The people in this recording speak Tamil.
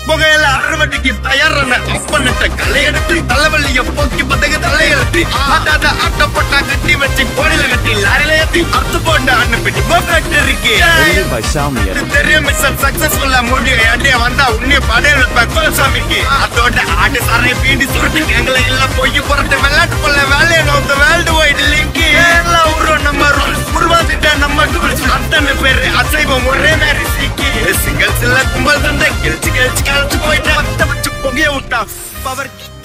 புகையில அறுவடைக்கு தயாரான அப்பனிட்ட கலையெடுத்து தலைவலிய போக்கி பத்தக தலையெழுத்து அதாத ஆட்டப்பட்டா கட்டி வச்சு கோடில கட்டி லாரில ஏத்தி அத்து போண்ட அண்ணன் பெட்டி போக்கட்டு இருக்கு Created by Salmiak. இது தெரியும் மிஷன் சக்சஸ்ஃபுல்லா முடியும் அடிய வந்தா உன்னைய படையல் வைப்பேன் சாமிக்கு அதோட ஆட்டு சாரை பீண்டி சுருட்டு எங்களை எல்லாம் பொய்ய புரட்டு விளையாட்டு போல வேலையை நோக்க வேர்ல்டு வைடு லிங்க் எல்லாம் உருவம் நம்ம ரூல்ஸ் உருவாக்கிட்ட நம்ம டூல்ஸ் அத்தனை பேரு அசைவம் ஒரே மாதிரி சீக்கி சிங்கல்ஸ் இல்ல கும்பல் தந்தை கிழிச்சு கிழிச்சு கழிச்சு போயிட்டு பத்த வச்சு புகைய விட்டா பவர்